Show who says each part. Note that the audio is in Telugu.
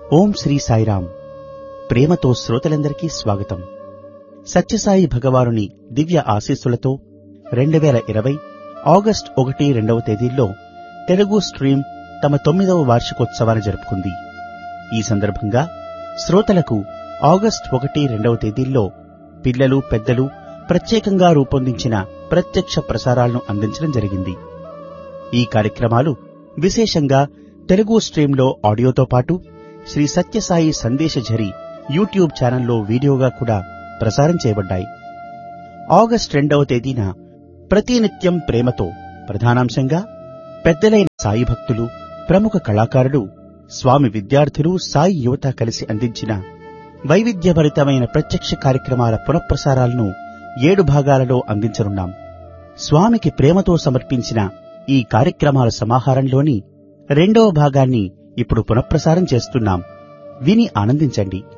Speaker 1: ఓం శ్రీ సాయిరాం ప్రేమతో శ్రోతలందరికీ స్వాగతం సత్యసాయి భగవానుని దివ్య ఆశీస్సులతో రెండు వేల ఇరవై ఆగస్ట్ ఒకటి రెండవ తేదీల్లో తెలుగు స్ట్రీమ్ తమ తొమ్మిదవ వార్షికోత్సవాన్ని జరుపుకుంది ఈ సందర్భంగా శ్రోతలకు ఆగస్ట్ ఒకటి రెండవ తేదీల్లో పిల్లలు పెద్దలు ప్రత్యేకంగా రూపొందించిన ప్రత్యక్ష ప్రసారాలను అందించడం జరిగింది ఈ కార్యక్రమాలు విశేషంగా తెలుగు స్ట్రీమ్లో ఆడియోతో పాటు శ్రీ సత్యసాయి సందేశఝరి యూట్యూబ్ ఛానల్లో వీడియోగా కూడా ప్రసారం చేయబడ్డాయి ఆగస్ట్ రెండవ తేదీన ప్రతినిత్యం ప్రేమతో ప్రధానాంశంగా పెద్దలైన సాయి భక్తులు ప్రముఖ కళాకారులు స్వామి విద్యార్థులు సాయి యువత కలిసి అందించిన వైవిధ్యభరితమైన ప్రత్యక్ష కార్యక్రమాల పునఃప్రసారాలను ఏడు భాగాలలో అందించనున్నాం స్వామికి ప్రేమతో సమర్పించిన ఈ కార్యక్రమాల సమాహారంలోని రెండవ భాగాన్ని ఇప్పుడు పునఃప్రసారం చేస్తున్నాం విని ఆనందించండి